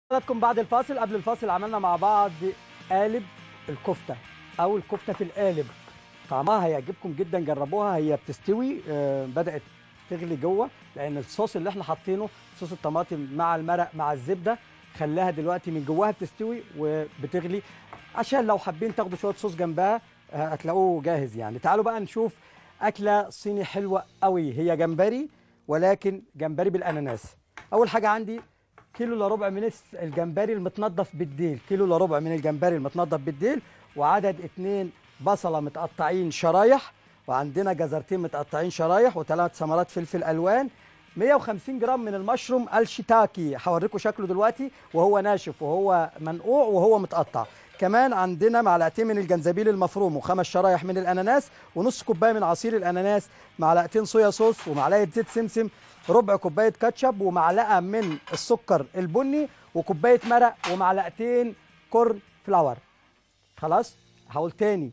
حضراتكم بعد الفاصل قبل الفاصل عملنا مع بعض قالب الكفته او الكفته في القالب طعمها هيعجبكم جدا جربوها هي بتستوي آه، بدات تغلي جوه لان الصوص اللي احنا حاطينه صوص الطماطم مع المرق مع الزبده خلاها دلوقتي من جواها بتستوي وبتغلي عشان لو حابين تاخدوا شويه صوص جنبها آه، هتلاقوه جاهز يعني تعالوا بقى نشوف اكله صيني حلوه قوي هي جمبري ولكن جمبري بالاناناس اول حاجه عندي كيلو الا ربع من الس- الجمبري المتنضف بالديل كيلو الا ربع من الجمبري المتنضف بالديل وعدد اتنين بصله متقطعين شرايح وعندنا جزرتين متقطعين شرايح وثلاث ثمرات فلفل الوان 150 جرام من المشروم الشيتاكي هوريكم شكله دلوقتي وهو ناشف وهو منقوع وهو متقطع كمان عندنا معلقتين من الجنزبيل المفروم وخمس شرايح من الاناناس ونص كوبايه من عصير الاناناس معلقتين صويا صوص ومعلقه زيت سمسم ربع كوبايه كاتشب ومعلقه من السكر البني وكوبايه مرق ومعلقتين كورن فلاور خلاص هقول تاني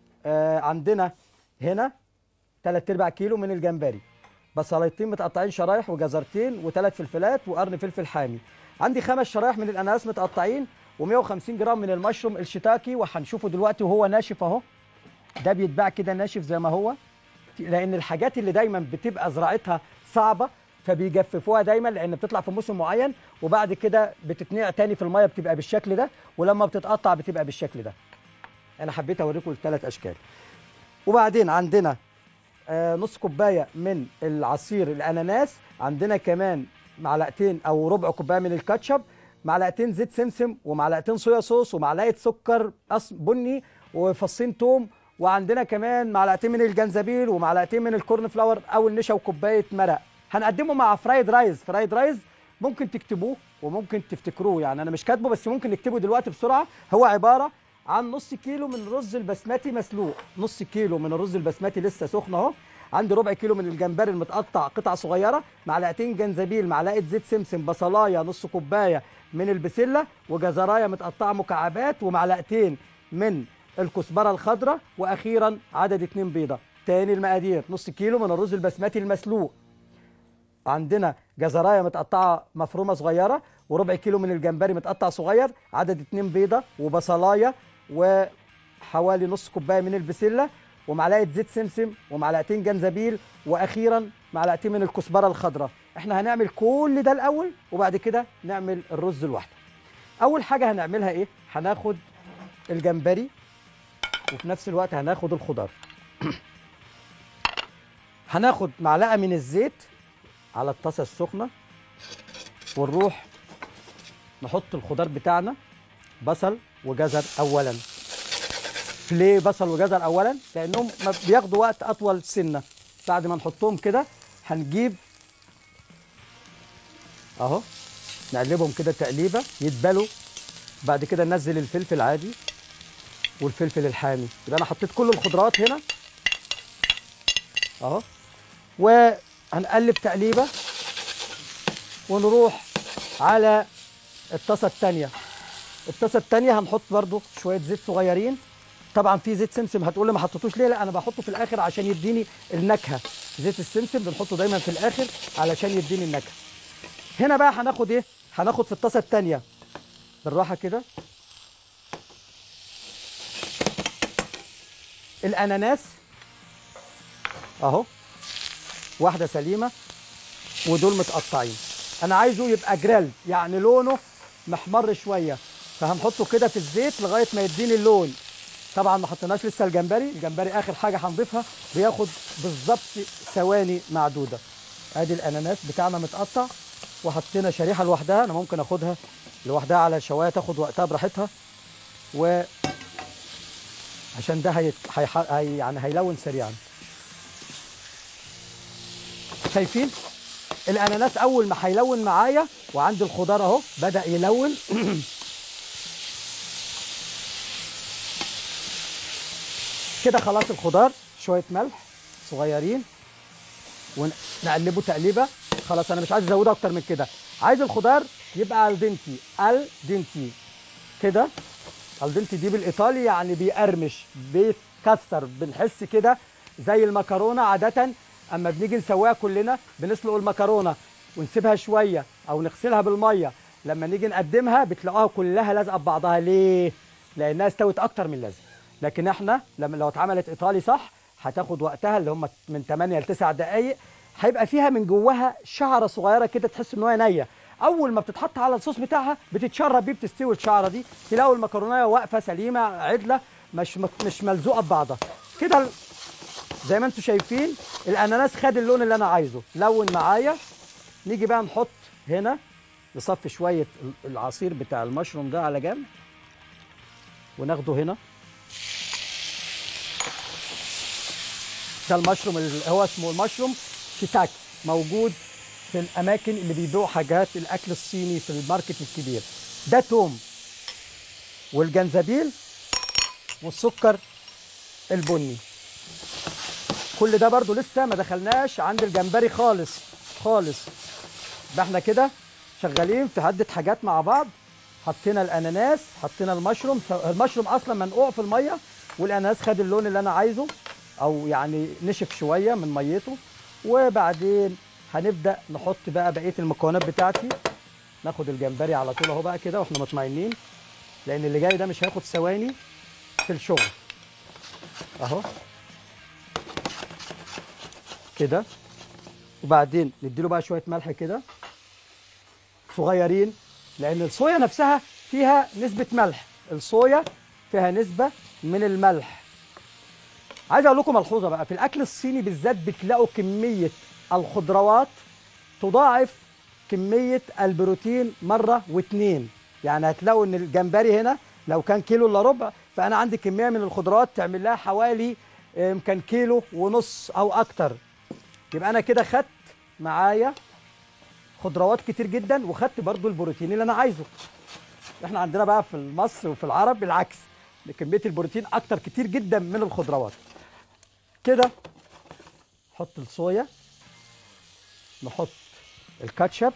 آه عندنا هنا 3 ارباع كيلو من الجمبري بصلتين متقطعين شرايح وجزرتين وثلاث فلفلات وقرن فلفل حامي عندي خمس شرايح من الاناناس متقطعين و150 جرام من المشروم الشيتاكي وهنشوفه دلوقتي وهو ناشف اهو ده بيتباع كده ناشف زي ما هو لان الحاجات اللي دايما بتبقى زراعتها صعبه فبيجففوها دايما لان بتطلع في موسم معين وبعد كده بتتنقع تاني في الميه بتبقى بالشكل ده ولما بتتقطع بتبقى بالشكل ده انا حبيت اوريكم الثلاث اشكال وبعدين عندنا آه، نص كوبايه من العصير الاناناس عندنا كمان معلقتين او ربع كوبايه من الكاتشب معلقتين زيت سمسم ومعلقتين صويا صوص ومعلقه سكر أص- بني وفصين توم وعندنا كمان معلقتين من الجنزبيل ومعلقتين من الكورن فلاور او النشا وكوبايه مرق هنقدمه مع فرايد رايز فرايد رايز ممكن تكتبوه وممكن تفتكروه يعني انا مش كاتبه بس ممكن نكتبه دلوقتي بسرعه هو عباره عن نص كيلو من الرز البسمتي مسلوق نص كيلو من الرز البسمتي لسه سخن اهو عندي ربع كيلو من الجمبري المتقطع قطع صغيره معلقتين جنزبيل معلقه زيت سمسم بصلايه نص كوبايه من البسله وجزرايه متقطعه مكعبات ومعلقتين من الكزبره الخضراء واخيرا عدد اتنين بيضه تاني المقادير نص كيلو من الرز البسمتي المسلوق عندنا جزرايه متقطعه مفرومه صغيره وربع كيلو من الجمبري متقطع صغير عدد اتنين بيضه وبصلايه وحوالي نص كوبايه من البسله ومعلقه زيت سمسم ومعلقتين جنزبيل واخيرا معلقتين من الكزبره الخضراء احنا هنعمل كل ده الاول وبعد كده نعمل الرز لوحده اول حاجه هنعملها ايه هناخد الجمبري وفي نفس الوقت هناخد الخضار هناخد معلقه من الزيت على الطاسه السخنه ونروح نحط الخضار بتاعنا بصل وجزر اولا ليه بصل وجزر اولا لانهم ما بياخدوا وقت اطول سنه بعد ما نحطهم كده هنجيب اهو نقلبهم كده تقليبه يتبلوا بعد كده ننزل الفلفل عادي والفلفل الحامي يبقى انا حطيت كل الخضروات هنا اهو وهنقلب تقليبه ونروح على الطاسه الثانيه الطاسه الثانيه هنحط برضو شويه زيت صغيرين طبعا في زيت سمسم هتقول لي ما حطيتوش ليه لا انا بحطه في الاخر عشان يديني النكهه زيت السمسم بنحطه دايما في الاخر علشان يديني النكهه هنا بقى هناخد ايه هناخد في الطاسه الثانيه بالراحه كده الاناناس اهو واحده سليمه ودول متقطعين انا عايزه يبقى جريل يعني لونه محمر شويه فهنحطه كده في الزيت لغايه ما يديني اللون طبعا ما حطيناش لسه الجمبري الجمبري اخر حاجه هنضيفها بياخد بالظبط ثواني معدوده ادي الاناناس بتاعنا متقطع وحطينا شريحه لوحدها انا ممكن اخدها لوحدها على شوايه تاخد وقتها براحتها و عشان ده هي... هي... هي... يعني هيلون سريعا شايفين الاناناس اول ما هيلون معايا وعندي الخضار اهو بدا يلون كده خلاص الخضار شويه ملح صغيرين ونقلبه تقليبه خلاص انا مش عايز ازوده اكتر من كده عايز الخضار يبقى الدنتي الدنتي كده الدنتي دي بالايطالي يعني بيقرمش بيتكسر بنحس كده زي المكرونه عاده اما بنيجي نسويها كلنا بنسلق المكرونه ونسيبها شويه او نغسلها بالميه لما نيجي نقدمها بتلاقوها كلها لازقه ببعضها ليه لانها استوت اكتر من اللازم لكن احنا لما لو اتعملت ايطالي صح هتاخد وقتها اللي هم من 8 ل 9 دقائق هيبقى فيها من جواها شعره صغيره كده تحس ان هي نيه اول ما بتتحط على الصوص بتاعها بتتشرب بيه بتستوي الشعره دي تلاقوا المكرونه واقفه سليمه عدله مش مش ملزوقه ببعضها كده ال- زي ما انتم شايفين الاناناس خد اللون اللي انا عايزه لون معايا نيجي بقى نحط هنا نصفي شويه ال- العصير بتاع المشروم ده على جنب وناخده هنا ده المشروم اللي هو اسمه المشروم شيتاكي موجود في الاماكن اللي بيبيعوا حاجات الاكل الصيني في الماركت الكبير ده توم والجنزبيل والسكر البني كل ده برضو لسه ما دخلناش عند الجمبري خالص خالص ده احنا كده شغالين في عدة حاجات مع بعض حطينا الاناناس حطينا المشروم المشروم اصلا منقوع في الميه والاناناس خد اللون اللي انا عايزه او يعني نشف شويه من ميته وبعدين هنبدا نحط بقى بقيه المكونات بتاعتي ناخد الجمبري على طول اهو بقى كده واحنا مطمئنين لان اللي جاي ده مش هياخد ثواني في الشغل اهو كده وبعدين نديله بقى شويه ملح كده صغيرين لان الصويا نفسها فيها نسبه ملح الصويا فيها نسبه من الملح عايز اقول لكم ملحوظه بقى في الاكل الصيني بالذات بتلاقوا كميه الخضروات تضاعف كميه البروتين مره واتنين يعني هتلاقوا ان الجمبري هنا لو كان كيلو الا ربع فانا عندي كميه من الخضروات تعمل لها حوالي آه، يمكن كيلو ونص او اكتر يبقى انا كده خدت معايا خضروات كتير جدا وخدت برضو البروتين اللي انا عايزه احنا عندنا بقى في مصر وفي العرب بالعكس كميه البروتين اكتر كتير جدا من الخضروات كده نحط الصويا نحط الكاتشب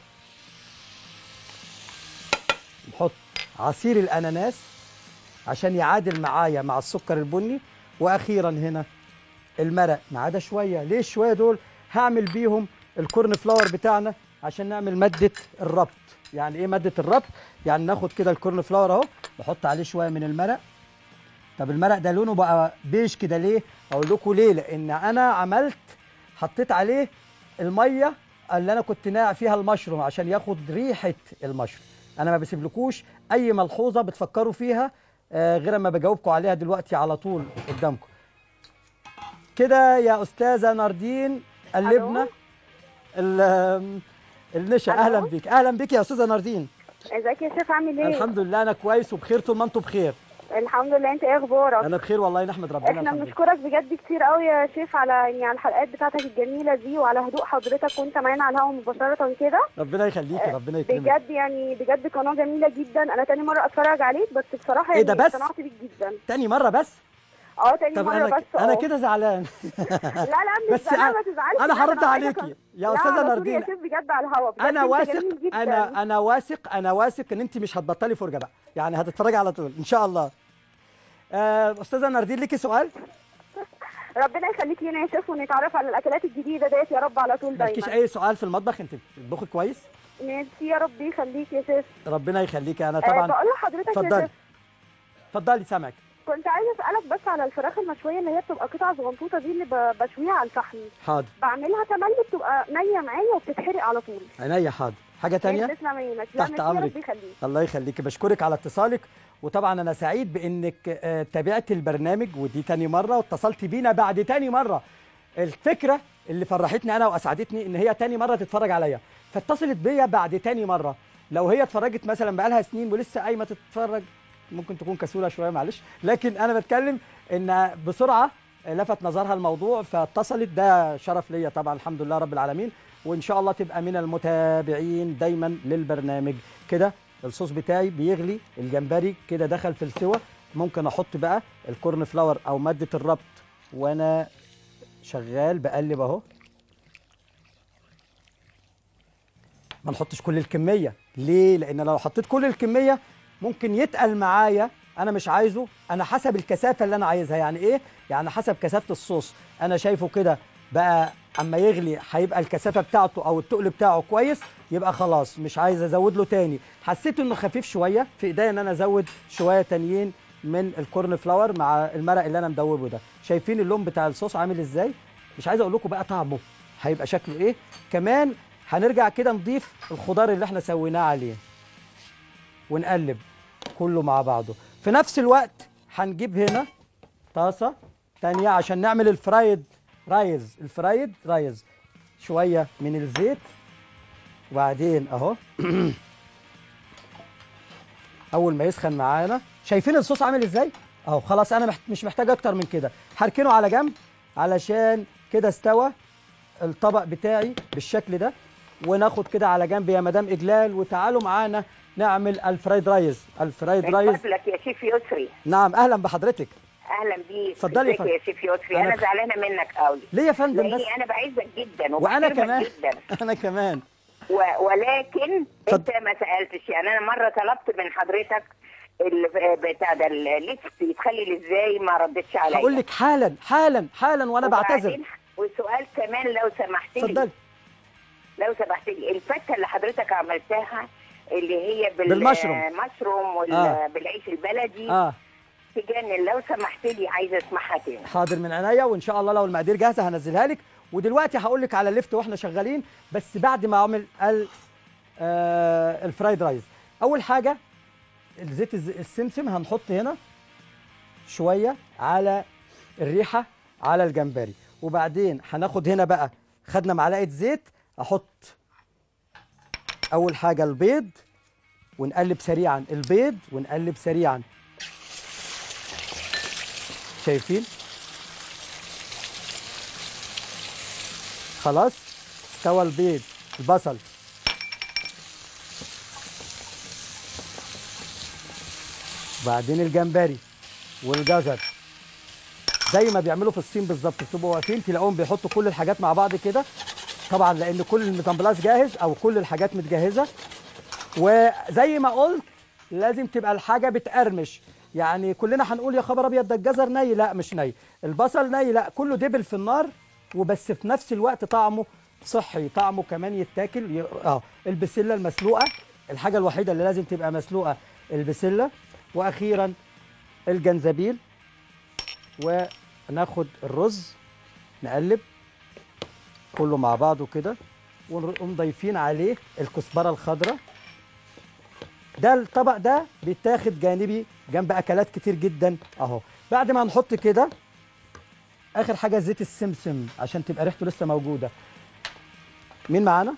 نحط عصير الاناناس عشان يعادل معايا مع السكر البني واخيرا هنا المرق ما عدا شويه ليه شويه دول هعمل بيهم الكورن فلاور بتاعنا عشان نعمل ماده الربط يعني ايه ماده الربط يعني ناخد كده الكورن فلاور اهو نحط عليه شويه من المرق طب المرق ده لونه بقى بيج كده ليه اقول لكم ليه لان انا عملت حطيت عليه الميه اللي انا كنت ناقع فيها المشروم عشان ياخد ريحه المشروم انا ما بسيبلكوش اي ملحوظه بتفكروا فيها آه، غير ما بجاوبكم عليها دلوقتي على طول قدامكم كده يا استاذه ناردين قلبنا ال- آم، النشا ألو؟ اهلا بيك اهلا بيك يا استاذه ناردين ازيك يا شيف عامل ايه؟ الحمد لله انا كويس وبخير طول ما انتم بخير الحمد لله انت ايه اخبارك؟ انا بخير والله نحمد ربنا احنا الحمد لله بنشكرك بجد كتير قوي يا شيف على يعني على الحلقات بتاعتك الجميله دي وعلى هدوء حضرتك وانت معانا على الهوا مباشره كده ربنا يخليكي ربنا يكرمك بجد يعني بجد قناه جميله جدا انا تاني مره اتفرج عليك بس بصراحه إيه يعني ده بس؟ اقتنعت بيك جدا تاني مره بس اه تاني طب مره انا بس انا اه. كده زعلان لا لا مش بس زعلان، أنا- ما تزعلش انا لا، هرد عايزة عليكي أ- يا لا، استاذه على طول ناردين يا شيف بجد على الهوا بجد انا انت واثق جميل جدا. انا انا واثق انا واثق ان انت مش هتبطلي فرجه بقى يعني هتتفرجي على طول ان شاء الله آه، استاذه ناردين ليكي سؤال ربنا يخليك لينا يا شيف ونتعرف على الاكلات الجديده ديت يا رب على طول مالكيش دايما اي سؤال في المطبخ انت بتطبخي كويس ميرسي يا رب يخليك يا شيف ربنا يخليكي انا آه، طبعا بقول لحضرتك يا اتفضلي شيف اتفضلي سامعك كنت عايزه اسالك بس على الفراخ المشويه اللي هي بتبقى قطع صغنطوطه دي اللي ب- بشويها على الفحم حاضر بعملها تملي بتبقى نيه معايا وبتتحرق على طول عينيا حاضر حاجه تانية تسلم عينك لا تحت ميرسي يا أمرك. رب يخليك الله يخليك بشكرك على اتصالك وطبعا انا سعيد بانك آه، تابعت البرنامج ودي تاني مره واتصلت بينا بعد تاني مره الفكره اللي فرحتني انا واسعدتني ان هي تاني مره تتفرج عليا فاتصلت بيا بعد تاني مره لو هي اتفرجت مثلا بقالها سنين ولسه قايمه تتفرج ممكن تكون كسوله شويه معلش لكن انا بتكلم ان بسرعه لفت نظرها الموضوع فاتصلت ده شرف ليا طبعا الحمد لله رب العالمين وان شاء الله تبقى من المتابعين دايما للبرنامج كده الصوص بتاعي بيغلي الجمبري كده دخل في السوا ممكن احط بقى الكورن فلاور او ماده الربط وانا شغال بقلب اهو ما نحطش كل الكميه ليه لان لو حطيت كل الكميه ممكن يتقل معايا انا مش عايزه انا حسب الكثافه اللي انا عايزها يعني ايه يعني حسب كثافه الصوص انا شايفه كده بقى اما يغلي هيبقى الكثافه بتاعته او التقل بتاعه كويس يبقى خلاص مش عايز ازود له تاني حسيت انه خفيف شويه في ايديا ان انا ازود شويه تانيين من الكورن فلاور مع المرق اللي انا مدوبه ده شايفين اللون بتاع الصوص عامل ازاي مش عايز اقول لكم بقى طعمه هيبقى شكله ايه كمان هنرجع كده نضيف الخضار اللي احنا سويناه عليه ونقلب كله مع بعضه في نفس الوقت هنجيب هنا طاسه تانية عشان نعمل الفرايد رايز الفرايد رايز شويه من الزيت وبعدين اهو اول ما يسخن معانا شايفين الصوص عامل ازاي اهو خلاص انا محت... مش محتاج اكتر من كده هركنه على جنب علشان كده استوى الطبق بتاعي بالشكل ده وناخد كده على جنب يا مدام اجلال وتعالوا معانا نعمل الفرايد رايز الفرايد من رايز فضلك يا شيف يسري نعم اهلا بحضرتك اهلا بيك اتفضلي يا ازيك فندم. يا شيف يسري أنا انا ب- زعلانه منك قوي ليه يا فندم بس لاني انا بعزك جدا وانا وبحترمك كمان جدا انا كمان و... ولكن اتفضل. انت ما سالتش يعني انا مره طلبت من حضرتك ال... بتاع ده الليست يتخلي ازاي ما ردتش عليا هقول لك حالا حالا حالا وانا بعتذر وبعدين- وسؤال كمان لو سمحت لي اتفضلي لو سمحت لي الفته اللي حضرتك عملتها اللي هي بال... بالمشروم. مشروم وال... آه. بالعيش البلدي اه تجنن لو سمحت لي عايزه اسمعها تاني حاضر من عينيا وان شاء الله لو المقادير جاهزه هنزلها لك ودلوقتي هقول لك على الليفت واحنا شغالين بس بعد ما اعمل ال آه الفرايد رايز اول حاجه الزيت الز- السمسم هنحط هنا شويه على الريحه على الجمبري وبعدين هناخد هنا بقى خدنا معلقه زيت احط اول حاجه البيض ونقلب سريعا البيض ونقلب سريعا شايفين خلاص استوى البيض البصل بعدين الجمبري والجزر زي ما بيعملوا في الصين بالظبط بتبقوا واقفين تلاقوهم بيحطوا كل الحاجات مع بعض كده طبعا لان كل الميزانبلاس جاهز او كل الحاجات متجهزه وزي ما قلت لازم تبقى الحاجه بتقرمش يعني كلنا هنقول يا خبر ابيض ده الجزر ني لا مش ني البصل ني لا كله دبل في النار وبس في نفس الوقت طعمه صحي طعمه كمان يتاكل ي- اه البسله المسلوقه الحاجه الوحيده اللي لازم تبقى مسلوقه البسله واخيرا الجنزبيل وناخد الرز نقلب كله مع بعضه كده ونقوم ضايفين عليه الكزبره الخضراء ده الطبق ده بيتاخد جانبي جنب اكلات كتير جدا اهو بعد ما نحط كده اخر حاجه زيت السمسم عشان تبقى ريحته لسه موجوده مين معانا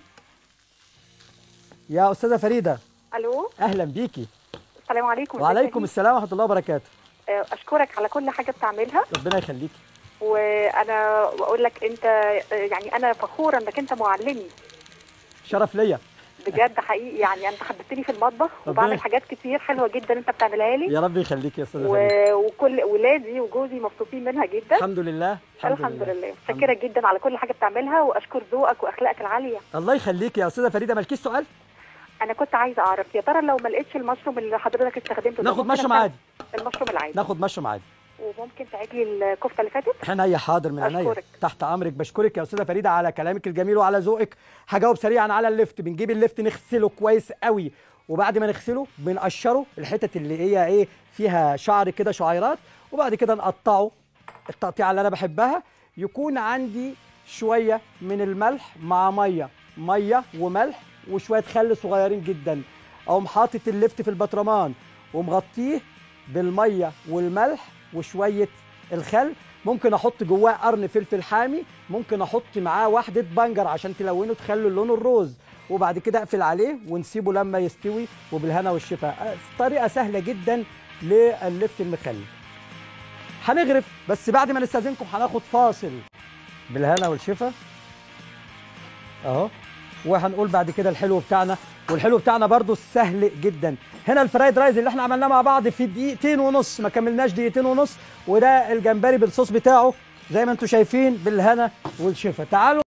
يا استاذه فريده الو اهلا بيكي السلام عليكم وعليكم السلام ورحمه الله وبركاته آه، اشكرك على كل حاجه بتعملها ربنا يخليكي وانا بقول لك انت آه، يعني انا فخوره انك انت معلمي شرف ليا بجد حقيقي يعني انت حببتني في المطبخ وبعمل ربنا- حاجات كتير حلوه جدا انت بتعملها لي يا رب يخليكي يا استاذه و... فريده وكل ولادي وجوزي مبسوطين منها جدا الحمد لله الحمد لله متشكره جدا على كل حاجه بتعملها واشكر ذوقك واخلاقك العاليه الله يخليكي يا استاذه فريده مالكيش سؤال انا كنت عايزه اعرف يا ترى لو ما لقيتش المشروم اللي حضرتك استخدمته ده ناخد ممكن مشروم أستخدم عادي المشروم العادي ناخد مشروم عادي وممكن تعيد لي الكفته اللي فاتت عينيا حاضر من عينيا أشكرك. تحت امرك بشكرك يا استاذه فريده على كلامك الجميل وعلى ذوقك هجاوب سريعا على اللفت بنجيب اللفت نغسله كويس قوي وبعد ما نغسله بنقشره الحتت اللي هي ايه فيها شعر كده شعيرات وبعد كده نقطعه التقطيعه اللي انا بحبها يكون عندي شويه من الملح مع ميه ميه وملح وشويه خل صغيرين جدا اقوم حاطط اللفت في البطرمان ومغطيه بالميه والملح وشويه الخل ممكن احط جواه قرن فلفل حامي ممكن احط معاه واحده بنجر عشان تلونه تخلي لونه الروز وبعد كده اقفل عليه ونسيبه لما يستوي وبالهنا والشفاء طريقه سهله جدا للفت المخلل هنغرف بس بعد ما نستاذنكم هناخد فاصل بالهنا والشفا اهو وهنقول بعد كده الحلو بتاعنا والحلو بتاعنا برضو سهل جدا هنا الفرايد رايز اللي احنا عملناه مع بعض في دقيقتين ونص ما كملناش دقيقتين ونص وده الجمبري بالصوص بتاعه زي ما انتم شايفين بالهنا والشفا تعالوا